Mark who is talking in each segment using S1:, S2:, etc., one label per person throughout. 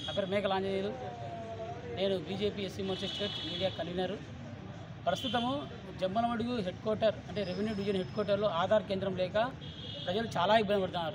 S1: నా పేరు మేకల ఆంజనేయులు నేను BJP SC Morcha state media convener ప్రస్తుతము జమ్మలమడుగు హెడ్ క్వార్టర్ అంటే రెవెన్యూ డివిజన్ హెడ్ క్వార్టర్లో ఆధార్ కేంద్రం లేక ప్రజలు చాలా ఇబ్బంది పడుతున్నారు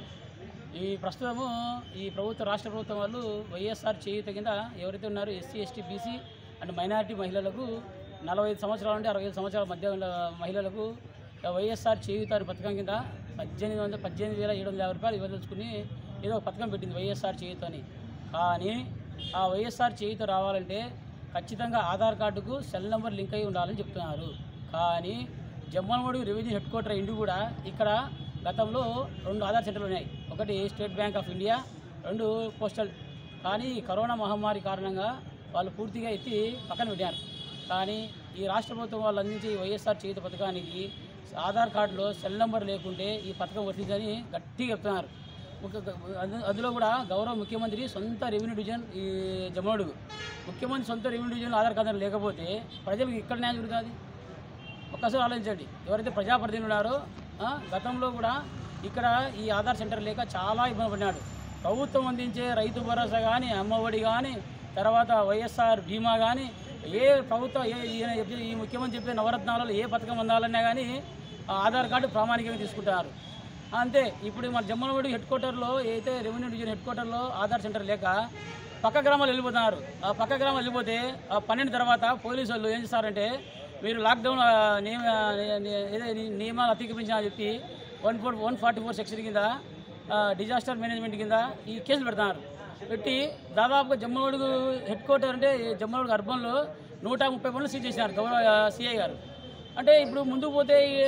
S1: ఈ ప్రస్తుతము ఈ ప్రభుత్వ రాష్ట్ర ప్రభుత్వం వాళ్ళు వైఎస్ఆర్ చేయూత కింద ఎవరైతే ఉన్నారో SC ST BC and minority మహిళలకు నలభై ఐదు సంవత్సరాల నుండి అరవై ఐదు సంవత్సరాల మధ్య ఉన్న మహిళలకు వైఎస్ఆర్ చేయూత అనే పథకం కింద పద్దెనిమిది వందల పద్దెనిమిది వేల ఏడు వందల యాభై రూపాయలు ఇవ్వదలుచుకుని ఏదో ఒక పథకం పెట్టింది వైఎస్ఆర్ చేయూత అని కానీ ఆ వైఎస్ఆర్ చేయూత రావాలంటే ఖచ్చితంగా ఆధార్ కార్డుకు సెల్ నెంబర్ లింక్ అయి ఉండాలని చెప్తున్నారు కానీ జమ్మలమడుగు రెవెన్యూ హెడ్ క్వార్టర్ ఇండి కూడా ఇక్కడ గతంలో రెండు ఆధార్ సెంటర్లు ఉన్నాయి ఒకటి స్టేట్ బ్యాంక్ ఆఫ్ ఇండియా రెండు పోస్టల్ కానీ ఈ కరోనా మహమ్మారి కారణంగా వాళ్ళు పూర్తిగా ఎత్తి పక్కన పెట్టారు కానీ ఈ రాష్ట్ర ప్రభుత్వం వాళ్ళు అందించే ఈ వైఎస్ఆర్ చేయుత పథకానికి ఆధార్ కార్డులో సెల్ నెంబర్ లేకుంటే ఈ పథకం వర్తించని గట్టిగా చెప్తున్నారు ఒక అందు- అందులో కూడా గౌరవ ముఖ్యమంత్రి సొంత రెవెన్యూ డివిజన్ ఈ జమ్మడుగు ముఖ్యమంత్రి సొంత రెవెన్యూ డివిజన్ ఆధార్ కార్డు లేకపోతే ప్రజలకు ఇక్కడ న్యాయం జరుగుతుంది ఒక్కసారి ఆలోచించండి ఎవరైతే ప్రజాప్రతినిధులు ఉన్నారో ఆ, గతంలో కూడా ఇక్కడ ఈ ఆధార్ సెంటర్ లేక చాలా ఇబ్బంది పడినాడు ప్రభుత్వం అందించే రైతు భరోసా కానీ అమ్మఒడి కానీ తర్వాత వైఎస్ఆర్ బీమా కానీ ఏ ప్రభుత్వం ఏ ఈయన చెప్పే- ఈ ముఖ్యమంత్రి చెప్పే నవరత్నాలలో ఏ పథకం అందాలన్నా కానీ ఆ ఆధార్ కార్డు ప్రామాణికంగా తీసుకుంటారు అంతే ఇప్పుడు మన జమ్మలమూడి హెడ్ క్వార్టర్లో అయితే రెవెన్యూ డివిజన్ హెడ్ క్వార్టర్లో ఆధార్ సెంటర్ లేక పక్క గ్రామాలు వెళ్ళిపోతున్నారు ఆ పక్క గ్రామాలు వెళ్ళిపోతే ఆ పన్నెండు తర్వాత పోలీసు వాళ్ళు ఏం చేస్తారంటే మీరు లాక్డౌన్ ఆ, నియమ ని- ఏదో ని- నియమాలు అతిక్రమించా అని చెప్పి one four one forty four section కింద ఆ, డిజాస్టర్ మేనేజ్మెంట్ కింద ఈ కేసులు పెడుతున్నారు పెట్టి దాదాపుగా జమ్మలమడుగు హెడ్ క్వార్టర్ అంటే జమ్మలమడుగు అర్బన్లో నూట ముప్పై పనులు సీజ్ చేసినారు గౌరవ సిఐ గారు అంటే ఇప్పుడు ముందుకు పోతే ఏ,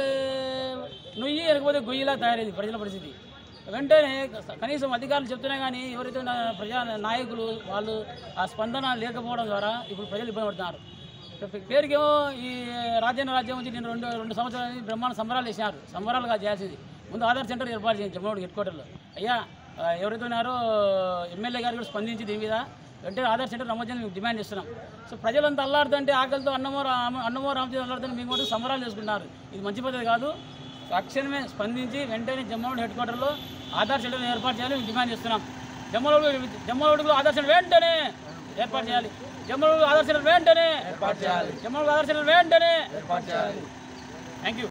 S1: నుయ్యి వెనకపోతే గొయ్యిలా తయారైంది ప్రజల పరిస్థితి వెంటనే కనీసం అధికారులు చెప్తున్నా కానీ ఎవరైతే ఉన్న ప్రజా నాయకులు వాళ్ళు ఆ స్పందన లేకపోవడం ద్వారా ఇప్పుడు ప్రజలు ఇబ్బంది పడుతున్నారు పే- పేరుకేమో ఈ రాజ్యాంగ రాజ్యం వచ్చి నేను రెండు రెండు సంవత్సరాలు బ్రహ్మాండ సంబరాలు చేసినారు సంబరాలుగా చేయాల్సింది ముందు ఆధార్ సెంటర్ ఏర్పాటు చేయండి జమ్మూడు హెడ్ క్వార్టర్లో అయ్యా ఆ, ఎవరైతే ఉన్నారో ఎమ్మెల్యే గారు కూడా స్పందించి దీని మీద వెంటనే ఆధార్ సెంటర్ నమోదని మేము డిమాండ్ చేస్తున్నాం సో ప్రజలంతా అల్లాడుతుంటే ఆకలితో అన్నమో రా- అన్నమో రామచంద్ర అల్లాడుతుంటే మేము కూడా సంబరాలు చేసుకుంటున్నారు ఇది మంచి పద్ధతి కాదు తక్షణమే స్పందించి వెంటనే జమ్మలమూడి హెడ్ క్వార్టర్లో ఆధార్ సెంటర్ ఏర్పాటు చేయాలని మేము డిమాండ్ చేస్తున్నాం జమ్మలమూడి జమ్మలమూడిలో ఆధార్ సెంటర్ వెంటనే ఏర్పాటు చేయాలి జమ్మలమూడి ఆధార్ సెంటర్ వెంటనే ఏర్పాటు చేయాలి జమ్మలమూడి ఆధార్ సెంటర్ వెంటనే ఏర్పాటు చేయాలి థ్యాంక్ యూ